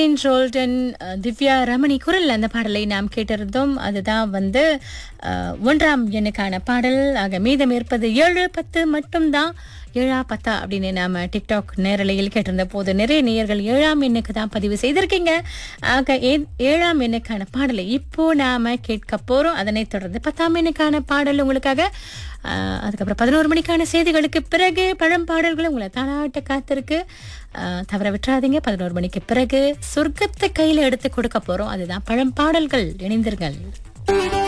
ஜெயின் ரோல்டன் அஹ், திவ்யா ரமணி குரல் அந்த பாடலை நாம் கேட்டிருந்தோம் அதுதான் வந்து அஹ், ஒன்றாம் எண்ணுக்கான பாடல் ஆக மீதம் இருப்பது ஏழு பத்து மட்டும்தான் ஏழா பத்தா அப்படின்னு நாம டிக்டாக் நேரலையில் கேட்டிருந்த போது நிறைய நேயர்கள் ஏழாம் எண்ணுக்கு தான் பதிவு செய்திருக்கீங்க ஆக ஏ- ஏழாம் எண்ணுக்கான பாடலை இப்போ நாம கேட்க போறோம் அதனைத் தொடர்ந்து பத்தாம் எண்ணுக்கான பாடல் உங்களுக்காக ஆஹ், அதுக்கப்புறம் பதினோரு மணிக்கான செய்திகளுக்கு பிறகு பழம் பாடல்கள் உங்களை தானாட்ட காத்திருக்கு ஆஹ், தவற விட்டுறாதீங்க பதினோரு மணிக்கு பிறகு சொர்க்கத்தை கையில எடுத்து கொடுக்க போறோம் அதுதான் பழம் பாடல்கள் இணைந்திருங்கள்